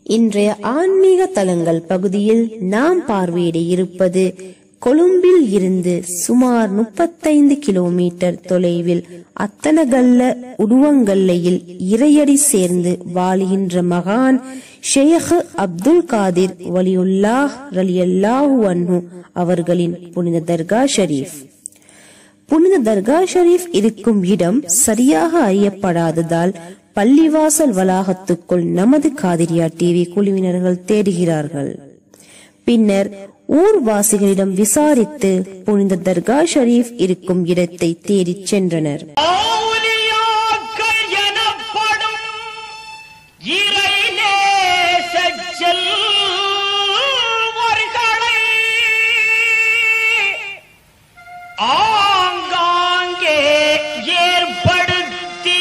இன்றைய ஆன்மீக தலங்கள் பகுதியில் நாம் பார்வையிட இருப்பது கொழும்பில் இருந்து சுமார் முப்பத்தைந்து கிலோமீட்டர் தொலைவில் அத்தனகல்ல உடுவங்கல்லையில் இறையடி சேர்ந்து வாழுகின்ற மகான் ஷேக் அப்துல் காதிர் வலியுல்லாஹ் ரலியல்லாஹு அன்ஹு அவர்களின் புனித தர்கா ஷரீஃப் புனித தர்கா ஷரீஃப் இருக்கும் இடம் சரியாக அறியப்படாததால் பள்ளிவாசல் வளாகத்துக்குள் நமது காதிரியா டிவி குழுவினர்கள் தேடுகிறார்கள் பின்னர் ஊர்வாசிகளிடம் விசாரித்து புனித தர்கா ஷரீஃப் இருக்கும் இடத்தை தேடிச் சென்றனர் அவுலியாக்கள் எனப்படும் இறைநேசச் செல்வர்களை ஆங்காங்கே ஏற்படுத்தி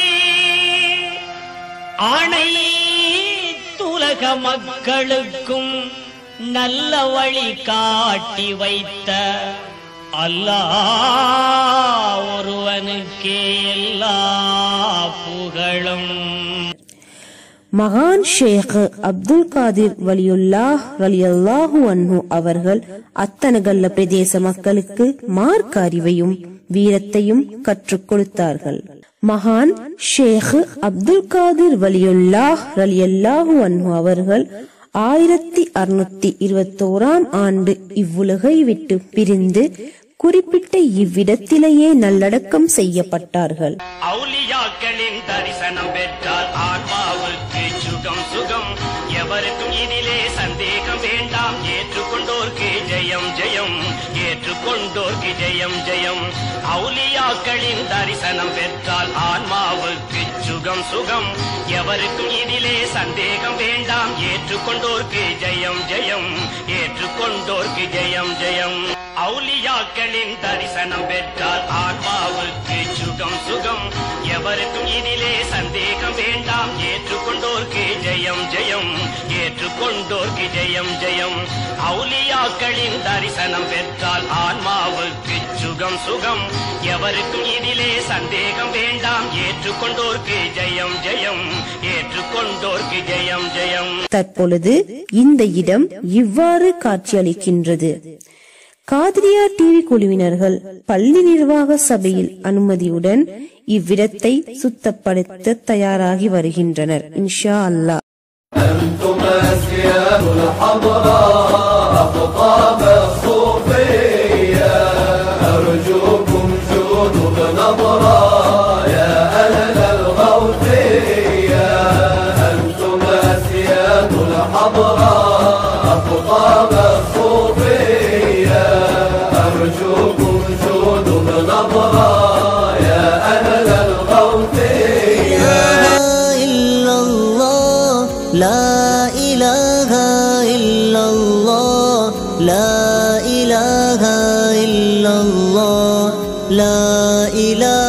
அனைத்துலக மக்களுக்கும் நல்ல வழி காட்டி வைத்த அல்லாஹ் ஒருவனுக்கே எல்லா புகழும் மகான் ஷேக் அப்துல் காதிர் வலியுல்லாஹ் ரலியல்லாஹு அன்ஹு அவர்கள் அத்தனகல்ல பிரதேச மக்களுக்கு மார்க்க அறிவையும் வீரத்தையும் கற்றுக் கொடுத்தார்கள் மகான் ஷேக் அப்துல் காதிர் வலியுல்லாஹ் ரலியல்லாஹு அன்ஹு அவர்கள் ஆயிரத்தி அறுநூத்தி இருபத்தோராம் ஆண்டு இவ்வுலகை விட்டு பிரிந்து குறிப்பிட்ட இவ்விடத்திலேயே நல்லடக்கம் செய்யப்பட்டார்கள் அவுலியாக்களின் தரிசனம் பெற்றால் ஆன்மாவுக்கு சுகம் சுகம் எவருக்கும் இதிலே சந்தேகம் வேண்டாம் ஏற்றுக்கொண்டோர்க்கு ஜெயம் ஜெயம் ஏற்றுக்கொண்டோர்க்கு ஜெயம் ஜெயம் அவுலியாக்களின் தரிசனம் பெற்றால் ஆன்மாவுக்கு சுகம் சுகம் எவருக்கும் இதிலே சந்தேகம் வேண்டாம் ஏற்றுக்கொண்டோர்க்கு ஜெயம் ஜெயம் ஏற்றுக்கொண்டோர்க்கு ஜெயம் ஜெயம் அவுலியாக்களின் தரிசனம் பெற்றால் ஆன்மாவுக்கு சுகம் சுகம் எவருக்கும் இதிலே சந்தேகம் வேண்டாம் ஏற்றுக்கொண்டோர்க்கு ஜெயம் ஜெயம் ஏற்றுக்கொண்டோர்க்கு ஜெயம் ஜெயம் அவுலியாக்களின் தரிசனம் பெற்றால் ஆன்மாவுக்கு சுகம் சுகம் எவருக்கும் இதிலே சந்தேகம் வேண்டாம் ஏற்றுக்கொண்டோர்க்கு ஜெயம் ஜெயம் ஏற்றுக்கொண்டோர்க்கு ஜெயம் ஜெயம் தற்பொழுது இந்த இடம் இவ்வாறு காட்சியளிக்கின்றது காதிரியா டிவி குழுவினர்கள் பள்ளி நிர்வாக சபையில் அனுமதியுடன் இவ்விடத்தை சுத்தப்படுத்த தயாராகி வருகின்றனர் இன்ஷா அல்லாஹ் أنتم أسياد الحضراء أقطاب الصوفية أرجوكم جودوا بنظرة يا أهل الغوثية أنتم أسياد الحضراء أقطاب الصوفية أرجوكم جودوا بنظرة يا أهل الغوثية لا إله إلا الله لا إله إلا الله لا إله